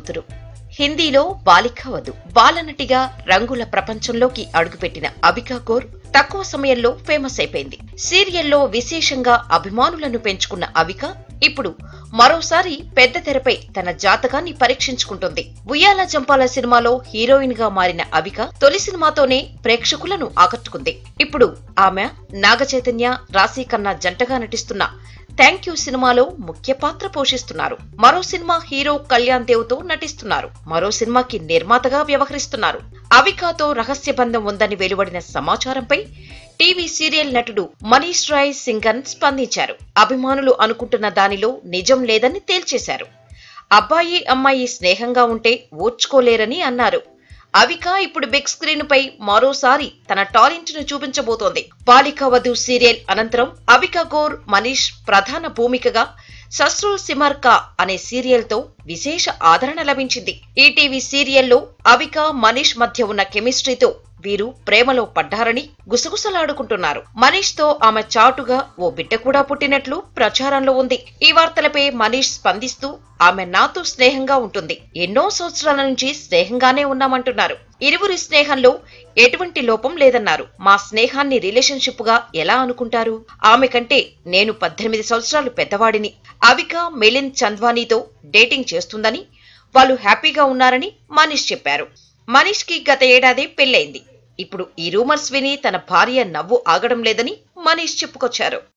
కూతురు హిందీలో బాలిక వధు బాలనటిగా రంగుల ప్రపంచంలోకి అడుగుపెట్టిన అబికా కౌర్ తక్కువ సమయంలో ఫేమస్ అయిపోయింది సీరియల్లో విశేషంగా అభిమానులను పెంచుకున్న అవిక ఇప్పుడు మరోసారి పెద్ద తెరపై తన జాతకాన్ని పరీక్షించుకుంటుంది ఉయ్యాల జంపాల సినిమాలో హీరోయిన్ గా మారిన అవిక తొలి సినిమాతోనే ప్రేక్షకులను ఆకట్టుకుంది ఇప్పుడు ఆమె నాగ చైతన్య రాశీ ఖన్నా జంటగా నటిస్తున్న థ్యాంక్ యూ సినిమాలో ముఖ్య పాత్ర పోషిస్తున్నారు మరో సినిమా హీరో కళ్యాణ్ దేవ్ తో నటిస్తున్నారు మరో సినిమాకి నిర్మాతగా వ్యవహరిస్తున్నారు అవికాతో రహస్య బంధం ఉందని వెలువడిన సమాచారంపై టీవీ సీరియల్ నటుడు మనీష్ రాయ్ సింగన్ స్పందించారు అభిమానులు అనుకుంటున్న దానిలో నిజం లేదని తేల్చేశారు అబ్బాయి అమ్మాయి స్నేహంగా ఉంటే ఓర్చుకోలేరని అన్నారు అవిక ఇప్పుడు బిగ్ స్క్రీన్ పై మరోసారి తన టాలెంట్ ను చూపించబోతోంది బాలిక వధు సీరియల్ అనంతరం అవిక గోర్ మనీష్ ప్రధాన భూమికగా సస్రుల్ సిమర్ కా అనే సీరియల్ తో విశేష ఆదరణ లభించింది ఈటీవీ సీరియల్లో అవిక మనీష్ మధ్య ఉన్న కెమిస్ట్రీతో వీరు ప్రేమలో పడ్డారని గుసగుసలాడుకుంటున్నారు మనీష్ తో ఆమె చాటుగా ఓ బిడ్డ కూడా పుట్టినట్లు ప్రచారంలో ఉంది ఈ వార్తలపై మనీష్ స్పందిస్తూ ఆమె నాతో స్నేహంగా ఉంటుంది ఎన్నో సంవత్సరాల నుంచి స్నేహంగానే ఉన్నామంటున్నారు ఇరువురి స్నేహంలో ఎటువంటి లోపం లేదన్నారు మా స్నేహాన్ని రిలేషన్షిప్ గా ఎలా అనుకుంటారు ఆమె కంటే నేను పద్దెనిమిది సంవత్సరాలు పెద్దవాడిని అవిక మిలింద్ చంద్వానీతో డేటింగ్ చేస్తుందని వాళ్ళు హ్యాపీగా ఉన్నారని మనీష్ చెప్పారు మనీష్ కి గత ఏడాది పెళ్లైంది ఇప్పుడు ఈ రూమర్స్ విని తన భార్య నవ్వు ఆగడం లేదని మనీష్ చెప్పుకొచ్చారు